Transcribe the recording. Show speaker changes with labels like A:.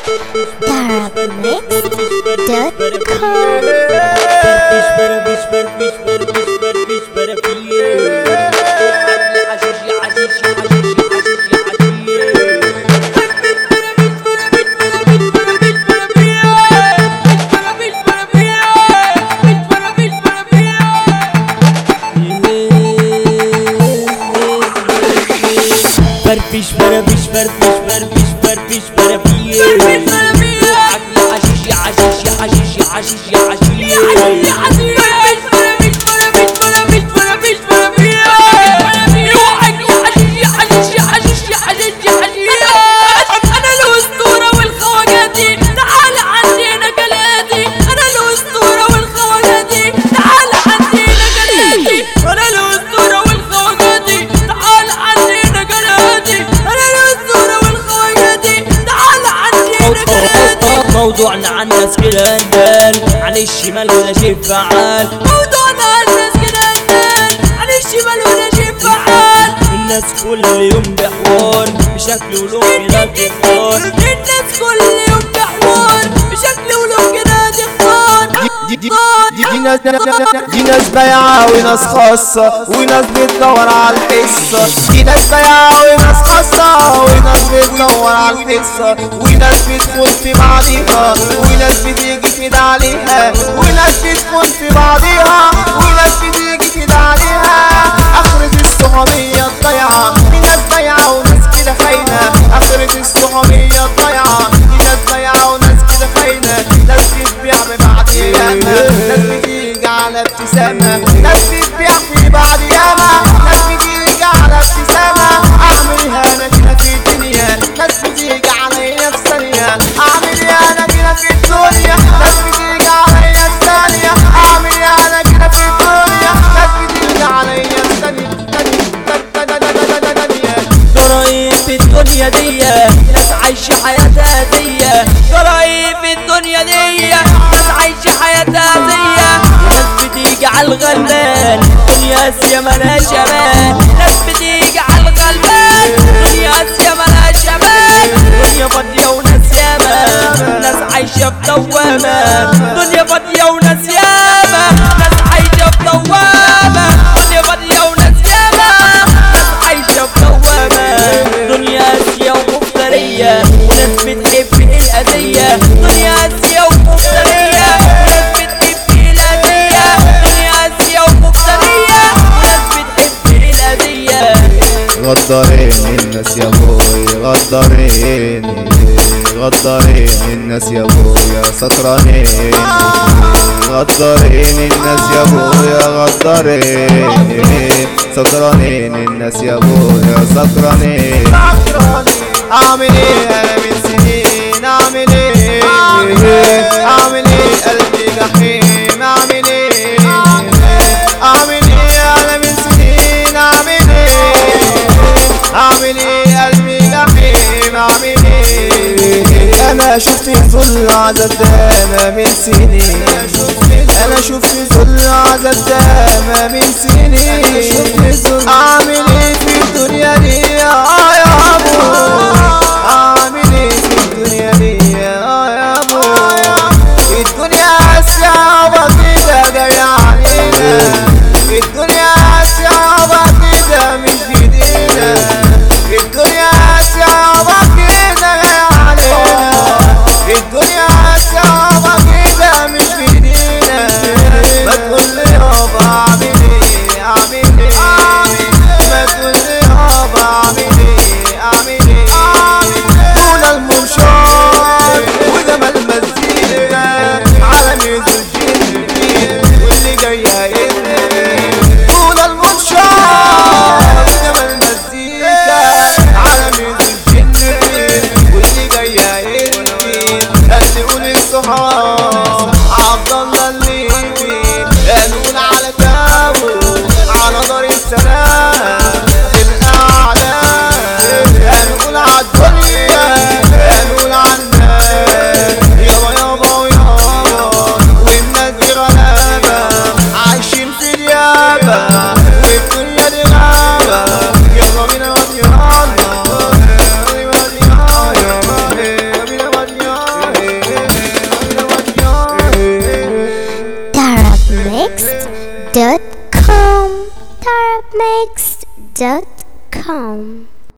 A: Tarabmix.com
B: فرفش فرفش فرفش فرفش فرفش فرفش عقل عشيش يا عشيش يا عشيش يا عشيش يا عشيش موضوعنا عن ناس كده ندال عن الشمال ولا شيء فعال موضوعنا عن ناس كده ندال عن الشمال ولا شيء فعال الناس كل يوم بحوار بشكل ولون كده بتختار الناس كل يوم بحوار بشكل ولون كده تختار
C: دي, دي, دي, دي ناس دي ناس بايعة وناس خاصة وناس بتدور على الحصة دي ناس بايعة وناس خاصة وناس بتدور على الحصة وناس بتكون في بعضيها وناس بتيجي كده عليها وناس بتكون في بعضيها وناس بتيجي كده عليها آخرة الصحوبية الضيعة دي ناس بايعة وناس كده خاينة آخرة الصحوبية الضيعة دي ناس بايعة وناس كده خاينة ناس بتبيع ببعض ياما ناس بتيجي على ابتسامة ناس بتبيع في بعض ياما ناس بتيجي على ابتسامة أعملها أنا كده في الدنيا ناس بتيجي عليا في ثانية أعملها أنا كده في الدنيا ناس بتيجي عليا في ثانية أعملها أنا كده في الدنيا ناس بتيجي عليا في ثانية ثانية
B: ضرايب في الدنيا دي ناس عايشة حياتها دي ضرايب في الدنيا دي ناس عايشة حياتها دي ناس بتيجي على الغلبان دنيا اسيا مالهاش امان ناس بتيجي على الغلبان دنيا اسيا مالهاش امان دنيا فاضية وناس ياما ناس عايشة في دوامة دنيا فاضية وناس ياما ناس عايشة في دوامة دنيا فاضية وناس ياما ناس عايشة في دوامة دنيا اسيا ومفترية وناس بتحب الأذية دنيا اسيا ومفترية وناس بتحب الأذية دنيا اسيا ومفترية وناس بتحب الأذية
C: غدارين الناس يا ابوي غدارين غدارين الناس يا ابويا سكرانين غدارين الناس يا ابويا غدارين سكرانين الناس يا ابويا سكرانين اعمل ايه انا من سنين اعمل ايه اعمل ايه قلبي جحيم اعمل ايه اعمل ايه انا من سنين اعمل ايه اعمل ايه قلبي جحيم اعمل ايه انا شفت ذل العذاب ده ما من سنين انا شفت ذل العذاب ده ما من سنين اعمل ايه في الدنيا دي اه يا ابو اعمل ايه في الدنيا دي اه يا ابو الدنيا صعبة كده جاية علينا الدنيا صعبة كده مش بايدينا الدنيا صعبة كده جاية علينا الدنيا صعبة كده مش بايدينا ما تقول لي يابا اعمل ايه اعمل ايه ما تقول لي يابا
D: tarabmixed.com tarabmixed.com